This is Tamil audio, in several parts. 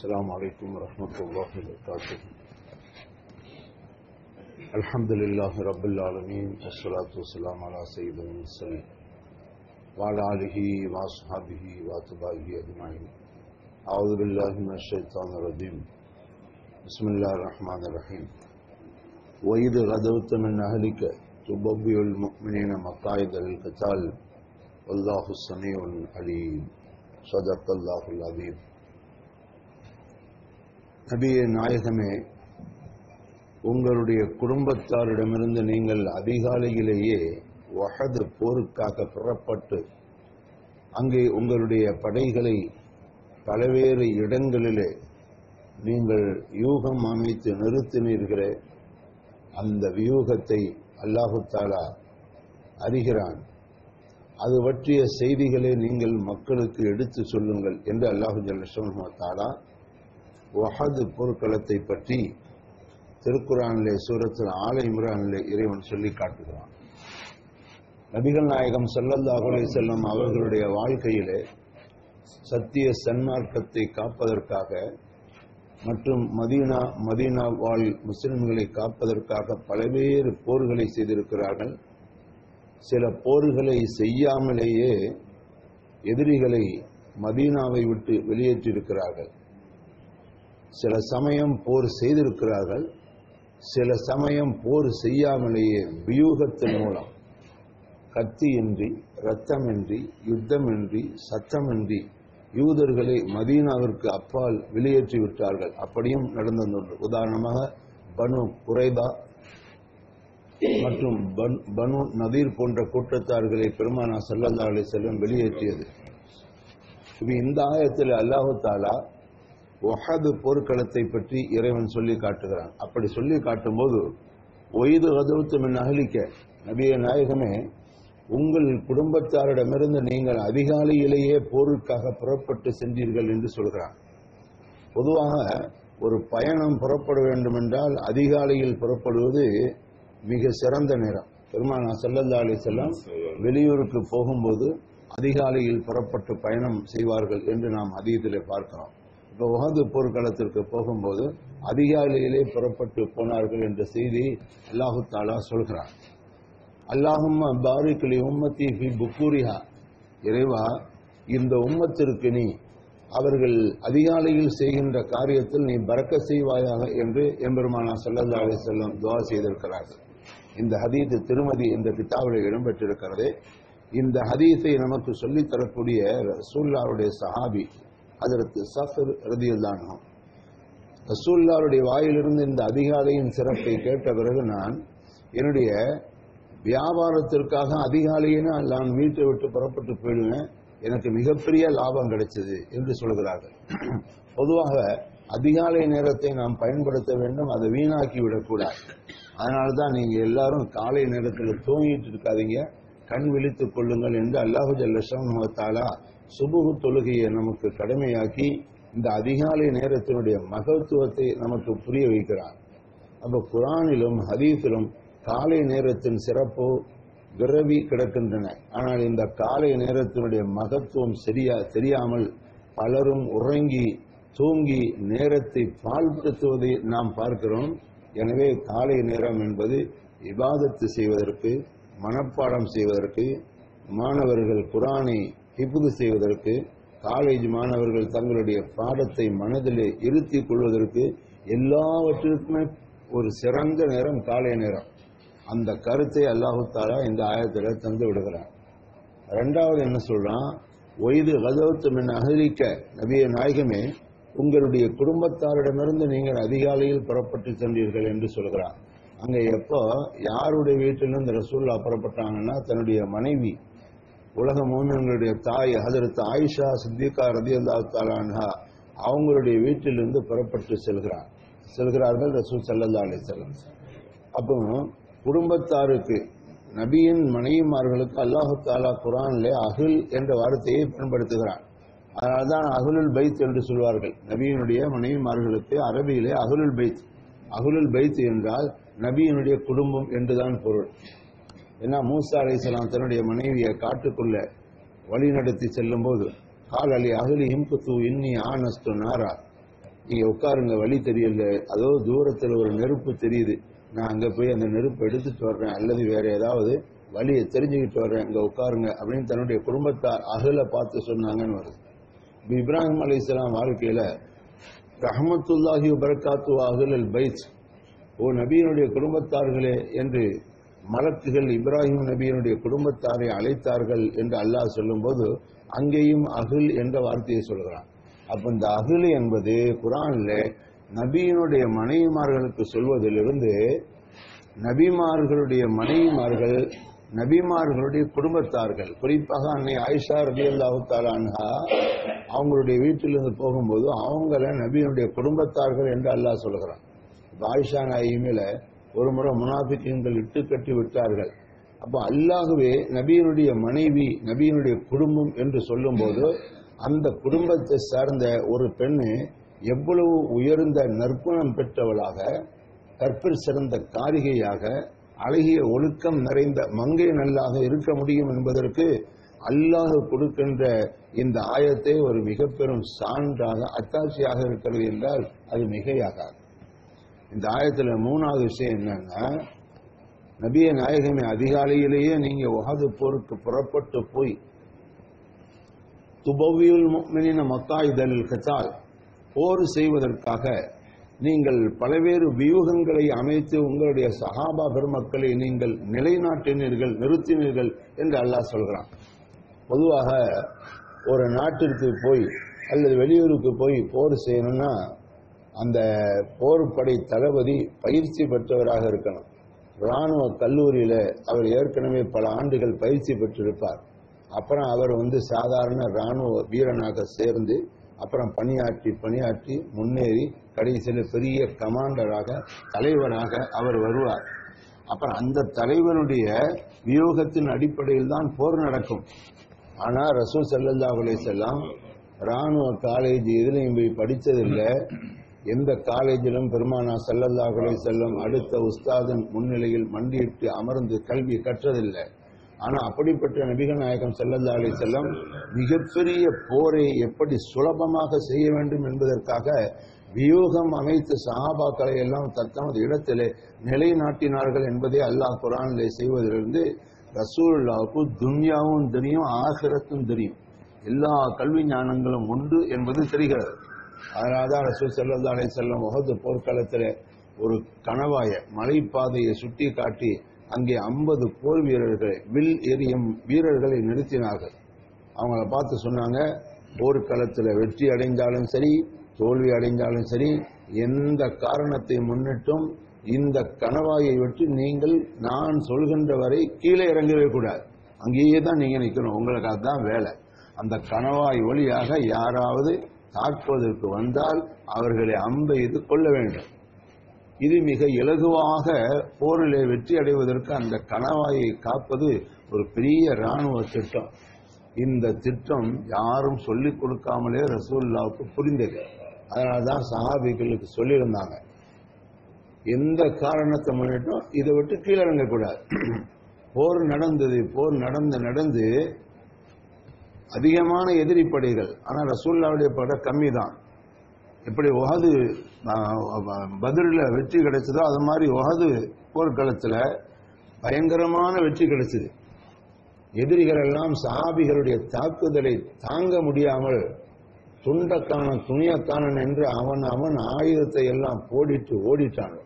السلام عليكم ورحمة الله وبركاته الحمد لله رب العالمين والصلاة والسلام على سيد المرسلين وعلى آله وأصحابه وأتباعه أجمعين أعوذ بالله من الشيطان الرجيم بسم الله الرحمن الرحيم وإذ غدوت من أهلك تبوئ المؤمنين مقاعد للقتال والله السميع العليم صدق الله العظيم நபியே நாயகமே உங்களுடைய குடும்பத்தாரிடமிருந்து நீங்கள் அதிகாலையிலேயே வஹது போருக்காக புறப்பட்டு அங்கே உங்களுடைய படைகளை பல்வேறு இடங்களிலே நீங்கள் யூகம் அமைத்து நிறுத்தினீர்களே அந்த வியூகத்தை அல்லாஹு தாலா அறிகிறான் அது பற்றிய செய்திகளை நீங்கள் மக்களுக்கு எடுத்து சொல்லுங்கள் என்று அல்லாஹு ஜல்ல தாலா வஹது போர்க்களத்தை பற்றி திருக்குறானிலே சூரத்தில் ஆலை இம்ரானிலே இறைவன் சொல்லி காட்டுகிறான் நபிகள் நாயகம் ஸல்லல்லாஹு அலைஹி செல்லம் அவர்களுடைய வாழ்க்கையிலே சத்திய சன்மார்க்கத்தை காப்பதற்காக மற்றும் மதீனா மதீனா வாழ் முஸ்லிம்களை காப்பதற்காக பல்வேறு போர்களை செய்திருக்கிறார்கள் சில போர்களை செய்யாமலேயே எதிரிகளை மதீனாவை விட்டு வெளியேற்றியிருக்கிறார்கள் சில சமயம் போர் செய்திருக்கிறார்கள் சில சமயம் போர் செய்யாமலேயே வியூகத்தின் மூலம் கத்தியின்றி ரத்தமின்றி யுத்தமின்றி சத்தமின்றி யூதர்களை மதீனாவிற்கு அப்பால் வெளியேற்றி விட்டார்கள் அப்படியும் நடந்ததுண்டு உதாரணமாக பனு குறைதா மற்றும் பனு நதீர் போன்ற கூட்டத்தார்களை பெருமானா சல்லல்லா அலி செல்லம் வெளியேற்றியது இது இந்த ஆயத்தில் அல்லாஹு தாலா ஒஹது போர்க்களத்தை பற்றி இறைவன் சொல்லி காட்டுகிறான் அப்படி சொல்லி காட்டும்போது ஒய்து கதவுத்து மின் அகலிக்க நபிய நாயகமே உங்கள் குடும்பத்தாரிடமிருந்து நீங்கள் அதிகாலையிலேயே போருக்காக புறப்பட்டு சென்றீர்கள் என்று சொல்கிறான் பொதுவாக ஒரு பயணம் புறப்பட வேண்டும் என்றால் அதிகாலையில் புறப்படுவது மிக சிறந்த நேரம் பெருமானா செல்லல்லா அலி செல்லம் வெளியூருக்கு போகும்போது அதிகாலையில் புறப்பட்டு பயணம் செய்வார்கள் என்று நாம் அதிகத்திலே பார்க்கிறோம் இப்போ உகது போர்க்களத்திற்கு போகும்போது அதிகாலையிலே புறப்பட்டு போனார்கள் என்ற செய்தி அல்லாஹு தாலா சொல்கிறார் அல்லாஹும் பாரிக்கலி உம்மத்தி ஃபி புக்கூரிஹா இறைவா இந்த உம்மத்திற்கு நீ அவர்கள் அதிகாலையில் செய்கின்ற காரியத்தில் நீ பறக்க செய்வாயாக என்று எம்பெருமானா சல்லல்லா அலி செல்லம் துவா செய்திருக்கிறார்கள் இந்த ஹதீத் திருமதி இந்த கிதாபில் இடம்பெற்றிருக்கிறது இந்த ஹதீஸை நமக்கு சொல்லித் தரக்கூடிய ரசூல்லாவுடைய சஹாபி அதற்கு சஃபர் ரதியுல்லானோம் ரசூல்லாவுடைய வாயிலிருந்து இந்த அதிகாலையின் சிறப்பை கேட்ட பிறகு நான் என்னுடைய வியாபாரத்திற்காக அதிகாலையே நான் வீட்டை விட்டு புறப்பட்டு போயிடுவேன் எனக்கு மிகப்பெரிய லாபம் கிடைச்சது என்று சொல்கிறார்கள் பொதுவாக அதிகாலை நேரத்தை நாம் பயன்படுத்த வேண்டும் அதை வீணாக்கி விடக்கூடாது அதனால தான் நீங்க எல்லாரும் காலை நேரத்தில் தூங்கிட்டு இருக்காதீங்க கண் விழித்துக் கொள்ளுங்கள் என்று அல்லாஹு ஜல்லா சுபுகு தொழுகையை நமக்கு கடமையாக்கி இந்த அதிகாலை நேரத்தினுடைய மகத்துவத்தை நமக்கு புரிய வைக்கிறார் அப்ப குரானிலும் ஹதீஸிலும் காலை நேரத்தின் சிறப்பு விரவி கிடக்கின்றன ஆனால் இந்த காலை நேரத்தினுடைய மகத்துவம் சரியா தெரியாமல் பலரும் உறங்கி தூங்கி நேரத்தை பாழ்படுத்துவதை நாம் பார்க்கிறோம் எனவே காலை நேரம் என்பது இபாதத்து செய்வதற்கு மனப்பாடம் செய்வதற்கு மாணவர்கள் குரானை ஹிப்புது செய்வதற்கு காலேஜ் மாணவர்கள் தங்களுடைய பாடத்தை மனதிலே இருத்திக் கொள்வதற்கு எல்லாவற்றிற்குமே ஒரு சிறந்த நேரம் காலை நேரம் அந்த கருத்தை அல்லாஹு தாலா இந்த ஆயத்தில் தந்து விடுகிறார் ரெண்டாவது என்ன சொல்றான் ஒய்து கதவுத்து மின் அகலிக்க நபிய நாயகமே உங்களுடைய குடும்பத்தாரிடமிருந்து நீங்கள் அதிகாலையில் புறப்பட்டு சென்றீர்கள் என்று சொல்கிறார் அங்க எப்போ யாருடைய வீட்டிலிருந்து ரசூல்லா புறப்பட்டாங்கன்னா தன்னுடைய மனைவி உலக மோமியங்களுடைய தாய் ஹதரத் ஆயிஷா சித்திகா ரதி அல்லா தாலான்ஹா அவங்களுடைய வீட்டிலிருந்து புறப்பட்டு செல்கிறார் செல்கிறார்கள் ரசூல் சல்லல்லா அலி செல்லம் அப்போ குடும்பத்தாருக்கு நபியின் மனைவிமார்களுக்கு அல்லாஹு தாலா குரான்ல அகில் என்ற வார்த்தையை பயன்படுத்துகிறான் அதனால்தான் அகுலுல் பைத் என்று சொல்வார்கள் நபியினுடைய மனைவிமார்களுக்கு அரபியிலே அகுலுல் பைத் அகுலுல் பைத் என்றால் நபியினுடைய குடும்பம் என்றுதான் பொருள் ஏன்னா மூசா அலைசலாம் தன்னுடைய மனைவியை காட்டுக்குள்ள வழி நடத்தி செல்லும் போது கால் அலி அகலி இம்புத்து இன்னி ஆனஸ்து நாரா நீங்க உட்காருங்க வழி தெரியல அதோ தூரத்துல ஒரு நெருப்பு தெரியுது நான் அங்க போய் அந்த நெருப்பு எடுத்துட்டு வர்றேன் அல்லது வேற ஏதாவது வழியை தெரிஞ்சுக்கிட்டு வர்றேன் இங்க உட்காருங்க அப்படின்னு தன்னுடைய குடும்பத்தார் அகல பார்த்து சொன்னாங்கன்னு வருது இப்ப இப்ராஹிம் அலி இஸ்லாம் வாழ்க்கையில ரஹமத்துல்லாஹி பரக்காத்து அகல் பைத் ஓ நபியினுடைய குடும்பத்தார்களே என்று மலக்குகள் இப்ராஹிம் நபியினுடைய குடும்பத்தாரை அழைத்தார்கள் என்று அல்லாஹ் சொல்லும்போது அங்கேயும் அகில் என்ற வார்த்தையை சொல்கிறான் அப்ப இந்த அகில் என்பது குரான்ல நபியினுடைய மனைவிமார்களுக்கு சொல்வதிலிருந்து நபிமார்களுடைய மனைவிமார்கள் நபிமார்களுடைய குடும்பத்தார்கள் குறிப்பாக அன்னை ஆயிஷா ரபி அல்லாஹு தாலான்ஹா அவங்களுடைய வீட்டிலிருந்து போகும்போது அவங்கள நபியினுடைய குடும்பத்தார்கள் என்று அல்லாஹ் சொல்கிறான் இப்ப ஆயிஷா நாயிமில ஒரு முறை முனாபிக்கங்கள் இட்டு கட்டி விட்டார்கள் அப்போ அல்லாகவே நபியினுடைய மனைவி நபியினுடைய குடும்பம் என்று சொல்லும்போது அந்த குடும்பத்தை சார்ந்த ஒரு பெண்ணு எவ்வளவு உயர்ந்த நற்குணம் பெற்றவளாக கற்பில் சிறந்த காரிகையாக அழகிய ஒழுக்கம் நிறைந்த மங்கை நல்லாக இருக்க முடியும் என்பதற்கு அல்லாஹ் கொடுக்கின்ற இந்த ஆயத்தை ஒரு மிக பெரும் சான்றாக அத்தாட்சியாக இருக்கிறது என்றால் அது மிகையாகாது இந்த ஆயத்துல மூணாவது விஷயம் என்னன்னா நபிய நாயகமே அதிகாலையிலேயே நீங்க உகது போருக்கு புறப்பட்டு போய் துபவியுல் முக்மினின மக்காயுதலில் கத்தால் போர் செய்வதற்காக நீங்கள் பல்வேறு வியூகங்களை அமைத்து உங்களுடைய சஹாபா பெருமக்களை நீங்கள் நிலைநாட்டினீர்கள் நிறுத்தினீர்கள் என்று அல்லாஹ் சொல்கிறான் பொதுவாக ஒரு நாட்டிற்கு போய் அல்லது வெளியூருக்கு போய் போர் செய்யணும்னா அந்த போர்ப்படை தளபதி பயிற்சி பெற்றவராக இருக்கணும் ராணுவ கல்லூரியில அவர் ஏற்கனவே பல ஆண்டுகள் பயிற்சி பெற்றிருப்பார் அப்புறம் அவர் வந்து சாதாரண ராணுவ வீரனாக சேர்ந்து அப்புறம் பணியாற்றி பணியாற்றி முன்னேறி கடைசியில் பெரிய கமாண்டராக தலைவராக அவர் வருவார் அப்புறம் அந்த தலைவருடைய வியூகத்தின் அடிப்படையில் தான் போர் நடக்கும் ஆனா ரசூல் ஸல்லல்லாஹு அலைஹி செல்லாம் ராணுவ காலேஜ் எதுலையும் போய் படிச்சதில்லை எந்த காலேஜிலும் பெருமானா ஸல்லல்லாஹு அலைஹி செல்லம் அடுத்த உஸ்தாதன் முன்னிலையில் மண்டியிட்டு அமர்ந்து கல்வி கற்றதில்லை ஆனா அப்படிப்பட்ட நபிகள் நாயகம் ஸல்லல்லாஹு அலைஹி செல்லம் மிகப்பெரிய போரை எப்படி சுலபமாக செய்ய வேண்டும் என்பதற்காக வியூகம் அமைத்து சஹாபாக்களை எல்லாம் தத்தமது இடத்திலே நிலைநாட்டினார்கள் என்பதை அல்லாஹ் குரானிலே செய்வதிலிருந்து ரசூலுல்லாவுக்கு துன்யாவும் தெரியும் ஆகிரத்தும் தெரியும் எல்லா கல்வி ஞானங்களும் உண்டு என்பது தெரிகிறது அதனால்தான் ரசூல் ஸல்லல்லாஹு அலைஹி வஸல்லம் உஹது போர்க்களத்தில் ஒரு கணவாய மலைப்பாதையை சுட்டி காட்டி அங்கே ஐம்பது போர் வீரர்களை வில் எறியும் வீரர்களை நிறுத்தினார்கள் அவங்கள பார்த்து சொன்னாங்க போர்க்களத்தில் வெற்றி அடைந்தாலும் சரி தோல்வி அடைந்தாலும் சரி எந்த காரணத்தை முன்னிட்டும் இந்த கணவாயை விட்டு நீங்கள் நான் சொல்கின்ற வரை கீழே இறங்கவே கூடாது அங்கேயே தான் நீங்க நிக்கணும் உங்களுக்கு அதுதான் வேலை அந்த கணவாய் வழியாக யாராவது தாக்குவதற்கு வந்தால் அவர்களை அம்பை இது கொள்ள வேண்டும் இது மிக இலகுவாக போரிலே வெற்றி அடைவதற்கு அந்த கணவாயை காப்பது ஒரு பெரிய ராணுவ திட்டம் இந்த திட்டம் யாரும் சொல்லிக் கொடுக்காமலே ரசூல்லாவுக்கு புரிந்தது அதனால்தான் சஹாபிகளுக்கு சொல்லியிருந்தாங்க எந்த காரணத்தை முன்னிட்டும் இதை விட்டு கீழே இறங்கக்கூடாது போர் நடந்தது போர் நடந்து நடந்து அதிகமான எதிரி படைகள் ஆனால் ரசூல்லாவுடைய படை கம்மி தான் எப்படி உகது பதிலில் வெற்றி கிடைச்சதோ அது மாதிரி உகது போர்க்களத்தில் பயங்கரமான வெற்றி கிடைச்சது எதிரிகள் எல்லாம் சஹாபிகளுடைய தாக்குதலை தாங்க முடியாமல் துண்டக்கான துணியக்கானன் என்று அவன் அவன் ஆயுதத்தை எல்லாம் போடிட்டு ஓடிட்டான்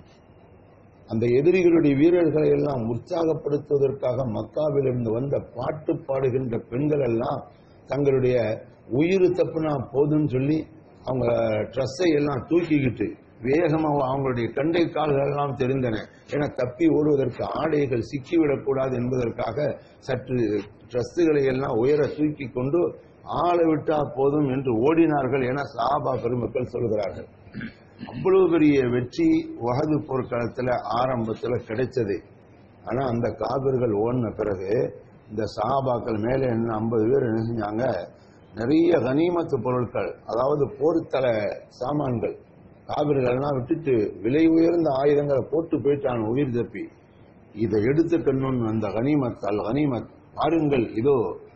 அந்த எதிரிகளுடைய வீரர்களை எல்லாம் உற்சாகப்படுத்துவதற்காக மக்காவிலிருந்து வந்த பாட்டு பாடுகின்ற பெண்கள் எல்லாம் தங்களுடைய உயிர் தப்புனா போதும்னு சொல்லி அவங்க ட்ரெஸ்ஸை எல்லாம் தூக்கிக்கிட்டு வேகமாக அவங்களுடைய கண்டை கால்கள் எல்லாம் தெரிந்தன என தப்பி ஓடுவதற்கு ஆடைகள் சிக்கிவிடக்கூடாது என்பதற்காக சற்று ட்ரெஸ்ஸுகளை எல்லாம் உயர தூக்கி கொண்டு ஆளை விட்டா போதும் என்று ஓடினார்கள் என சாபா பெருமக்கள் சொல்கிறார்கள் அவ்வளவு பெரிய வெற்றி வகது போர்க்களத்தில் ஆரம்பத்தில் கிடைச்சது ஆனா அந்த காபிர்கள் ஓடின பிறகு இந்த சஹாபாக்கள் மேலே என்ன ஐம்பது பேர் என்ன செஞ்சாங்க நிறைய கனிமத்து பொருட்கள் அதாவது போர்த்தல சாமான்கள் காவிர்கள்லாம் விட்டுட்டு விலை உயர்ந்த ஆயுதங்களை போட்டு போயிட்டான் உயிர் தப்பி இதை எடுத்துக்கணும்னு அந்த கனிமத் அல் கனிமத் பாருங்கள் இதோ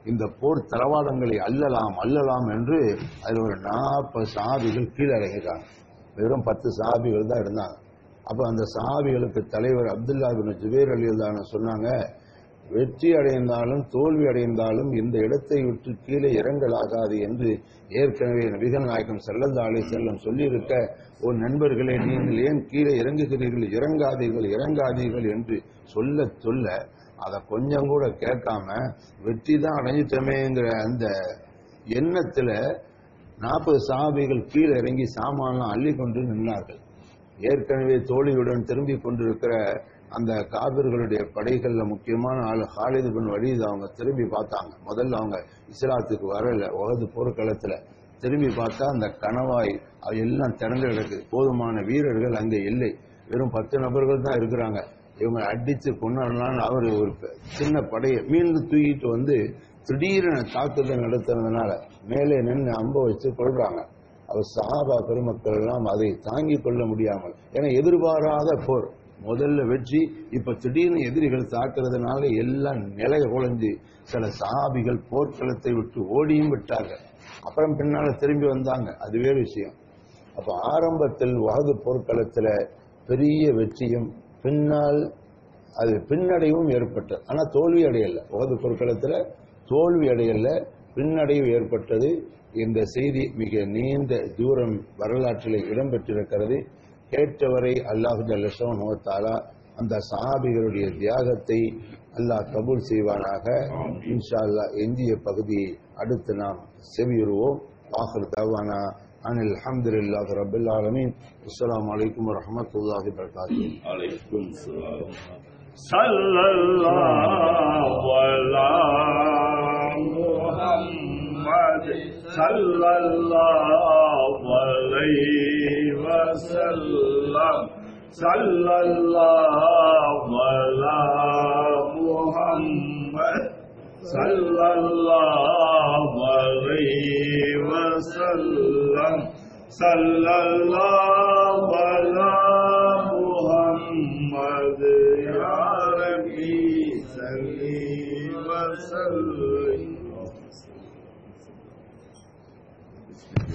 இந்த போர் தளவாடங்களை அல்லலாம் அல்லலாம் என்று அதில் ஒரு நாற்பது சாபிகள் கீழே இறங்கிட்டாங்க வெறும் பத்து சாபிகள் தான் இருந்தாங்க அப்ப அந்த சாபிகளுக்கு தலைவர் அப்துல்லா பின் ஜுபேர் அலி சொன்னாங்க வெற்றி அடைந்தாலும் தோல்வி அடைந்தாலும் இந்த இடத்தை விட்டு கீழே இறங்கலாகாது என்று ஏற்கனவே நபிகள் நாயகம் செல்லல்லா அலி செல்லம் சொல்லியிருக்க ஓ நண்பர்களே நீங்கள் ஏன் கீழே இறங்குகிறீர்கள் இறங்காதீர்கள் இறங்காதீர்கள் என்று சொல்ல சொல்ல அதை கொஞ்சம் கூட கேட்காம வெற்றி தான் அடைஞ்சிட்டமேங்கிற அந்த எண்ணத்துல நாற்பது சாபிகள் கீழே இறங்கி சாமான்லாம் அள்ளி கொண்டு நின்றார்கள் ஏற்கனவே தோழியுடன் திரும்பி கொண்டிருக்கிற அந்த காபிர்களுடைய படைகள்ல முக்கியமான ஆள் ஹாலிது பின் வலீத் அவங்க திரும்பி பார்த்தாங்க முதல்ல அவங்க இஸ்லாத்துக்கு வரல உகது போர்க்களத்துல திரும்பி பார்த்தா அந்த கணவாய் அவை எல்லாம் திறந்து கிடக்கு போதுமான வீரர்கள் அங்கே இல்லை வெறும் பத்து நபர்கள் தான் இருக்கிறாங்க இவங்க அடிச்சு கொண்டாடலாம்னு அவர் ஒரு பெ- சின்ன படையை மீண்டும் தூக்கிட்டு வந்து திடீரென தாக்குதல் நடத்துறதுனால மேலே நின்று அம்ப வச்சு கொள்றாங்க அவர் சஹாபா பெருமக்கள் எல்லாம் அதை தாங்கிக் கொள்ள முடியாமல் ஏன்னா எதிர்பாராத போர் முதல்ல வெற்றி இப்ப திடீர்னு எதிரிகள் தாக்குறதுனால எல்லாம் நிலை குலைஞ்சு சில சஹாபிகள் போர்க்களத்தை விட்டு ஓடியும் விட்டார்கள் அப்புறம் பின்னால திரும்பி வந்தாங்க அது வேறு விஷயம் அப்ப ஆரம்பத்தில் வகது போர்க்களத்துல பெரிய வெற்றியும் பின்னால் அது பின்னடைவும் ஏற்பட்டது ஆனா தோல்வி அடையல உகது போர்க்களத்துல தோல்வி அடையல பின்னடைவு ஏற்பட்டது இந்த செய்தி மிக நீண்ட தூரம் வரலாற்றில் இடம்பெற்றிருக்கிறது கேட்டவரை அல்லாஹு ஜல்லஷோன் தாலா அந்த சஹாபிகளுடைய தியாகத்தை அல்லாஹ் கபூல் செய்வானாக இன்ஷா அல்லாஹ் எஞ்சிய பகுதியை அடுத்து நாம் செவியுறுவோம் ஆஹர் தவானா அனில் அல்ஹம்துலில்லாஹி ரபில் ஆலமீன் அஸ்ஸலாமு அலைக்கும் வரஹ்மத்துல்லாஹி வபரகாத்துஹு عليكم السلام صلى الله على محمد صلى الله عليه وسلم صلى الله على محمد صلى الله عليه وسلم صلى الله على محمد يا ربي صل وسلم